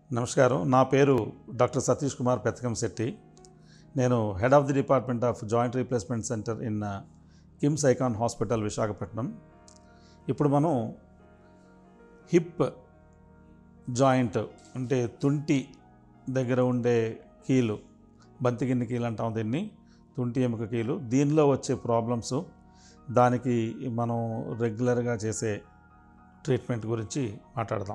నమస్కారం నా పేరు డాక్టర్ సతీష్ కుమార్ పెత్తకం శెట్టి నేను head of the department of joint replacement centre in KIMS Icon hospital Visakhapatnam ఇప్పుడు మనం హిప్ జాయింట్ అంటే తుంటి దగ్గర ఉండే కీలు బంతిగిన్ని కీలు అంటాం దీన్ని తుంటి ఎముక కీలు దీనిలో వచ్చే ప్రాబ్లమ్స్ దానికి మనం రెగ్యులర్గా చేసే ట్రీట్మెంట్ గురించి మాట్లాడదాం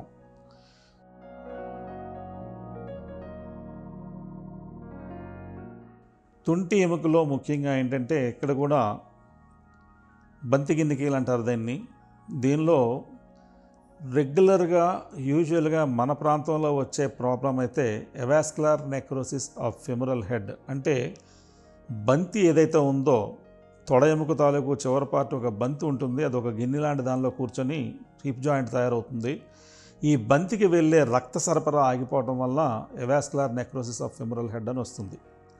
తుంటి ఎముకలో ముఖ్యంగా ఏంటంటే ఇక్కడ కూడా బంతి గిన్నెకీలు అంటారు దీన్ని దీనిలో రెగ్యులర్గా యూజువల్గా మన ప్రాంతంలో వచ్చే ప్రాబ్లం అయితే avascular necrosis of femoral head అంటే బంతి ఏదైతే ఉందో తొడ ఎముక తాలూకు చివరి పార్ట్ ఒక బంతి ఉంటుంది అది ఒక గిన్నె లాంటి దానిలో కూర్చొని హిప్ జాయింట్ తయారవుతుంది ఈ బంతికి వెళ్ళే రక్త సరఫరా ఆగిపోవడం వల్ల avascular necrosis of femoral head అని వస్తుంది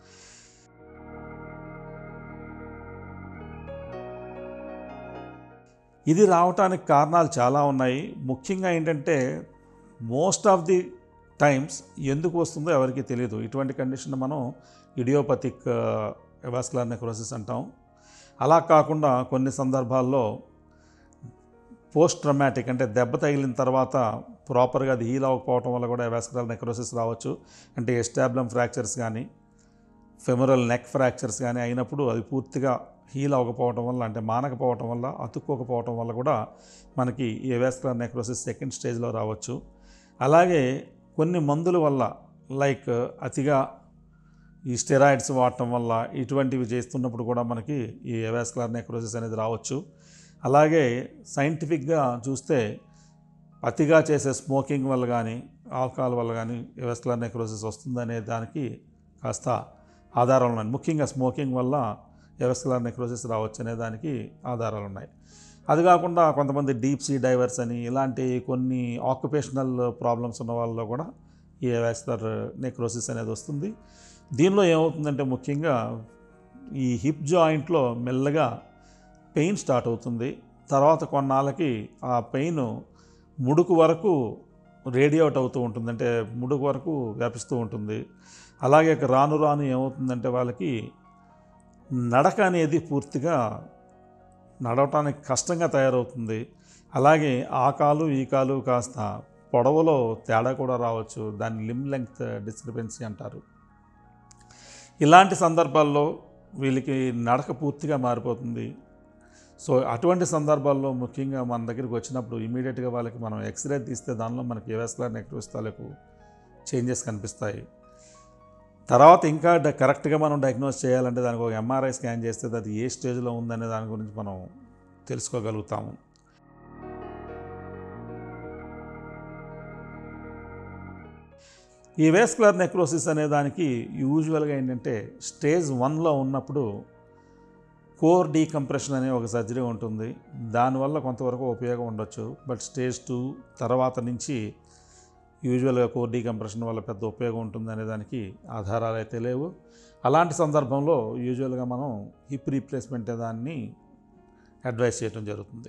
ఇది రావటానికి కారణాలు చాలా ఉన్నాయి ముఖ్యంగా ఏంటంటే మోస్ట్ ఆఫ్ ది టైమ్స్ ఎందుకు వస్తుందో ఎవరికి తెలియదు ఇటువంటి కండిషన్ మనం ఇడియోపతిక్ ఎవాస్కులర్ నెక్రోసిస్ అంటాం అలా కాకుండా కొన్ని సందర్భాల్లో పోస్ట్ ట్రమాటిక్ అంటే దెబ్బ తగిలిన తర్వాత ప్రాపర్గా అది హీల్ అవ్వకపోవటం వల్ల కూడా ఎవాస్కులర్ నెక్రోసిస్ రావచ్చు అంటే ఎస్టాబ్లం ఫ్రాక్చర్స్ కానీ ఫెమరల్ నెక్ ఫ్రాక్చర్స్ కానీ అయినప్పుడు అది పూర్తిగా హీల్ అవ్వకపోవటం వల్ల అంటే మానకపోవటం వల్ల అతుక్కోకపోవటం వల్ల కూడా మనకి ఈ ఎవాస్కులర్ నెక్రోసిస్ సెకండ్ స్టేజ్లో రావచ్చు అలాగే కొన్ని మందుల వల్ల లైక్ అతిగా ఈ స్టెరాయిడ్స్ వాడటం వల్ల ఇటువంటివి చేస్తున్నప్పుడు కూడా మనకి ఈ ఎవాస్కులర్ నెక్రోసిస్ అనేది రావచ్చు అలాగే సైంటిఫిక్గా చూస్తే అతిగా చేసే స్మోకింగ్ వల్ల కానీ ఆల్కహాల్ వల్ల కానీ ఎవాస్కులర్ నెక్రోసిస్ వస్తుందనే దానికి కాస్త ఆధారాలు ఉన్నాయి ముఖ్యంగా స్మోకింగ్ వల్ల ఎవస్కులర్ నెక్రోసిస్ రావచ్చు అనే దానికి ఆధారాలు ఉన్నాయి అది కాకుండా కొంతమంది డీప్ సీ డైవర్స్ అని ఇలాంటి కొన్ని ఆక్యుపేషనల్ ప్రాబ్లమ్స్ ఉన్న వాళ్ళలో కూడా ఈ ఎవస్కులర్ నెక్రోసిస్ అనేది వస్తుంది దీనిలో ఏమవుతుందంటే ముఖ్యంగా ఈ హిప్ జాయింట్లో మెల్లగా పెయిన్ స్టార్ట్ అవుతుంది తర్వాత కొన్నాళ్ళకి ఆ పెయిన్ ముడుకు వరకు రేడియేట్ అవుతూ ఉంటుంది అంటే ముడుకు వరకు వ్యాపిస్తూ ఉంటుంది అలాగే ఇక రాను రాను ఏమవుతుందంటే వాళ్ళకి నడక అనేది పూర్తిగా నడవటానికి కష్టంగా తయారవుతుంది అలాగే ఆ కాలు ఈ కాలు కాస్త పొడవులో తేడా కూడా రావచ్చు దాన్ని లిమ్ లెంగ్త్ డిస్క్రిపెన్సీ అంటారు ఇలాంటి సందర్భాల్లో వీళ్ళకి నడక పూర్తిగా మారిపోతుంది సో అటువంటి సందర్భాల్లో ముఖ్యంగా మన దగ్గరికి వచ్చినప్పుడు ఇమీడియట్గా వాళ్ళకి మనం ఎక్స్రే తీస్తే దానిలో మనకి ఎవస్కులర్ నెక్రోస్ తాలూకు చేంజెస్ కనిపిస్తాయి తర్వాత ఇంకా డ- కరెక్ట్గా మనం డయాగ్నోస్ చేయాలంటే దానికి ఒక ఎంఆర్ఐ స్కాన్ చేస్తే అది ఏ స్టేజ్లో ఉందనే దాని గురించి మనం తెలుసుకోగలుగుతాము ఈ వేస్కులర్ నెక్రోసిస్ అనే దానికి యూజువల్గా ఏంటంటే స్టేజ్ వన్లో ఉన్నప్పుడు కోర్ డీకంప్రెషన్ అనే ఒక సర్జరీ ఉంటుంది దానివల్ల కొంతవరకు ఉపయోగం ఉండొచ్చు బట్ స్టేజ్ టూ తర్వాత నుంచి యూజువల్గా కోర్ డీకంప్రెషన్ వల్ల పెద్ద ఉపయోగం ఉంటుంది అనే దానికి ఆధారాలు అయితే లేవు అలాంటి సందర్భంలో యూజువల్గా మనం హిప్ రీప్లేస్మెంట్ దాన్ని అడ్వైస్ చేయడం జరుగుతుంది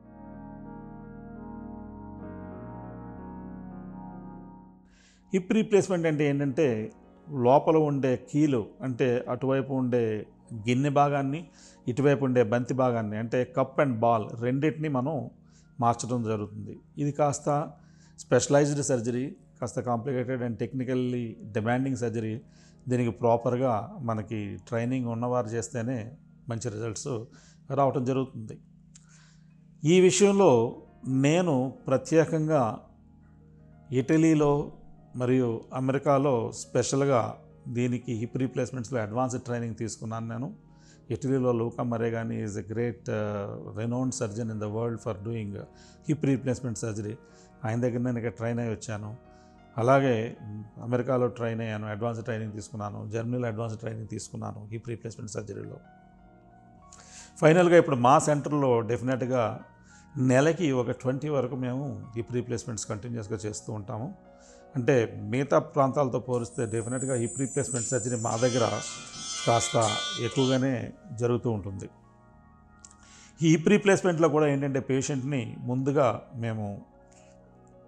హిప్ రీప్లేస్మెంట్ అంటే ఏంటంటే లోపల ఉండే కీలు అంటే అటువైపు ఉండే గిన్నె భాగాన్ని ఇటువైపు ఉండే బంతి భాగాన్ని అంటే కప్ అండ్ బాల్ రెండింటిని మనం మార్చడం జరుగుతుంది ఇది కాస్త స్పెషలైజ్డ్ సర్జరీ కాస్త complicated and technically demanding surgery దీనికి ప్రాపర్గా మనకి ట్రైనింగ్ ఉన్నవారు చేస్తేనే మంచి రిజల్ట్స్ రావటం జరుగుతుంది ఈ విషయంలో నేను ప్రత్యేకంగా ఇటలీలో మరియు అమెరికాలో స్పెషల్గా దీనికి హిప్ రీప్లేస్మెంట్స్లో అడ్వాన్స్డ్ ట్రైనింగ్ తీసుకున్నాను నేను ఇటలీలో లూకా మరే కానీ is a great renowned surgeon in the world for doing hip replacement surgery ఆయన దగ్గర నేను ఇక్కడ ట్రైన్ అయ్యి వచ్చాను అలాగే అమెరికాలో ట్రైన్ అయ్యాను అడ్వాన్స్ ట్రైనింగ్ తీసుకున్నాను జర్మనీలో అడ్వాన్స్ ట్రైనింగ్ తీసుకున్నాను హిప్ రీప్లేస్మెంట్ సర్జరీలో ఫైనల్గా ఇప్పుడు మా సెంటర్లో డెఫినెట్గా నెలకి ఒక ట్వంటీ వరకు మేము హిప్ రీప్లేస్మెంట్స్ కంటిన్యూస్గా చేస్తూ ఉంటాము అంటే మిగతా ప్రాంతాలతో పోలిస్తే డెఫినెట్గా హిప్ రీప్లేస్మెంట్ సర్జరీ మా దగ్గర కాస్త ఎక్కువగానే జరుగుతూ ఉంటుంది ఈ హిప్ రీప్లేస్మెంట్లో కూడా ఏంటంటే పేషెంట్ని ముందుగా మేము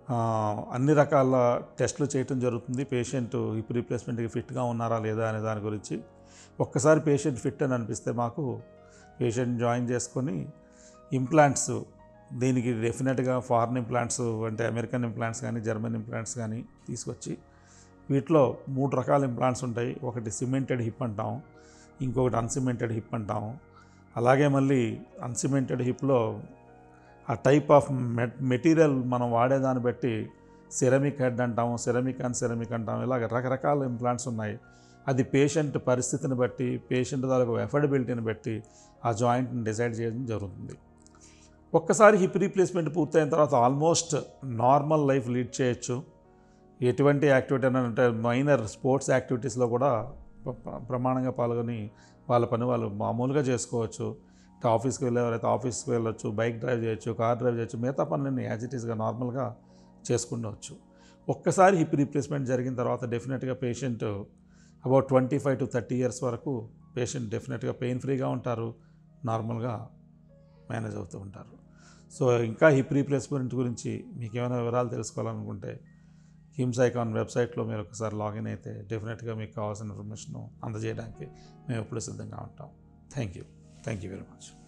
ఆ, అన్ని రకాల టెస్టులు చేయటం జరుగుతుంది పేషెంట్ హిప్ రీప్లేస్మెంట్కి ఫిట్గా ఉన్నారా లేదా అనే దాని గురించి ఒక్కసారి పేషెంట్ ఫిట్ అని అనిపిస్తే మాకు పేషెంట్ జాయిన్ చేసుకొని ఇంప్లాంట్స్ దీనికి డెఫినెట్గా ఫారిన్ ఇంప్లాంట్స్ అంటే అమెరికన్ ఇంప్లాంట్స్ కానీ జర్మన్ ఇంప్లాంట్స్ కానీ తీసుకొచ్చి వీటిలో మూడు రకాల ఇంప్లాంట్స్ ఉంటాయి ఒకటి సిమెంటెడ్ హిప్ అంటాం ఇంకొకటి అన్సిమెంటెడ్ హిప్ అంటాం అలాగే మళ్ళీ అన్సిమెంటెడ్ హిప్లో ఆ టైప్ ఆఫ్ మెట్ మెటీరియల్ మనం వాడేదాన్ని బట్టి సిరమిక్ హెడ్ అంటాము సిరమిక్ అండ్ సిరమిక్ అంటాం ఇలాగ రకరకాల ఇంప్లాంట్స్ ఉన్నాయి అది పేషెంట్ పరిస్థితిని బట్టి పేషెంట్ తాలూకు ఎఫర్డబిలిటీని బట్టి ఆ జాయింట్ని డిసైడ్ చేయడం జరుగుతుంది ఒక్కసారి హిప్ రీప్లేస్మెంట్ పూర్తయిన తర్వాత ఆల్మోస్ట్ నార్మల్ లైఫ్ లీడ్ చేయొచ్చు ఎటువంటి యాక్టివిటీ అని అంటే మైనర్ స్పోర్ట్స్ యాక్టివిటీస్లో కూడా ప్ర- ప్ర- ప్రమాణంగా పాల్గొని వాళ్ళ పని వాళ్ళు మామూలుగా చేసుకోవచ్చు ఇటు ఆఫీస్కి వెళ్ళేవారైతే ఆఫీస్కి వెళ్ళొచ్చు బైక్ డ్రైవ్ చేయొచ్చు కార్ డ్రైవ్ చేయొచ్చు మిగతా పనులన్నీ యాజ్ ఇట్ ఈస్గా నార్మల్గా చేసుకుండవచ్చు ఒక్కసారి హిప్ రీప్లేస్మెంట్ జరిగిన తర్వాత డెఫినెట్గా patient about twenty five to thirty years వరకు పేషెంట్ డెఫినెట్గా పెయిన్ ఫ్రీగా ఉంటారు నార్మల్గా మేనేజ్ అవుతూ ఉంటారు సో ఇంకా హిప్ రీప్లేస్మెంట్ గురించి మీకు ఏమైనా వివరాలు తెలుసుకోవాలనుకుంటే హిమ్స్ ఐకాన్ వెబ్సైట్లో మీరు ఒకసారి లాగిన్ అయితే డెఫినెట్గా మీకు కావాల్సిన ఇన్ఫర్మేషన్ అందజేయడానికి మేము ఎప్పుడు సిద్ధంగా ఉంటాం thank you thank you very much